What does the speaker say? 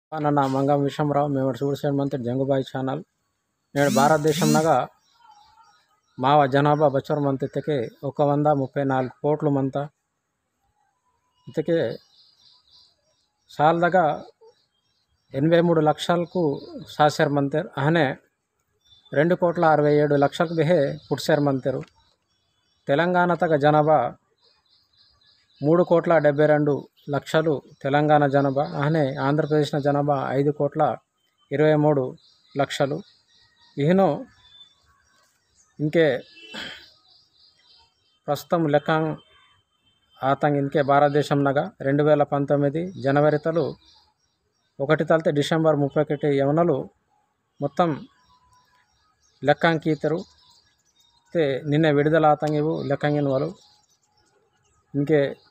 ನನ್ನ ಮಂಗಂ ವಿಷಮರಾವ್ మేము చూసేది మంత్రి జంగుబాయి ఛానల్ నేడు భారతదేశంలో మావ జనాభా బచ్చర మంత్ ఇతకే ఒక వంద ముప్పై నాలుగు కోట్లు మంత ఇతకే సాల్ದಾಗ ఎనభై మూడు లక్షలకు సాసారు మంతర్ అహనే రెండు కోట్ల అరవై ఏడు లక్షలకు బిహే పుట్సారు మంతరు తెలంగాణ తగ జనాభా మూడు కోట్ల డెబ్బై రెండు లక్షలు తెలంగాణ జనాభా అనే ఆంధ్రప్రదేశ్న జనాభా ఐదు కోట్ల ఇరవై మూడు లక్షలు ఇహను ఇంకే ప్రస్తుతం లెక్క ఆతంగ్ ఇంకే భారతదేశంనగా రెండు వేల పంతొమ్మిది జనవరి తలు ఒకటి తలితే డిసెంబర్ ముప్పై ఒకటి యవనలు మొత్తం ಲೆಕ್ಕಂಕೀತರು ಮತ್ತು ನಿನ್ನೆ ವಿಡುದಲ ಆತಂಗಿವು ಲೆಕ್ಕಂಗಿನ వాళ్ళు ఇంకే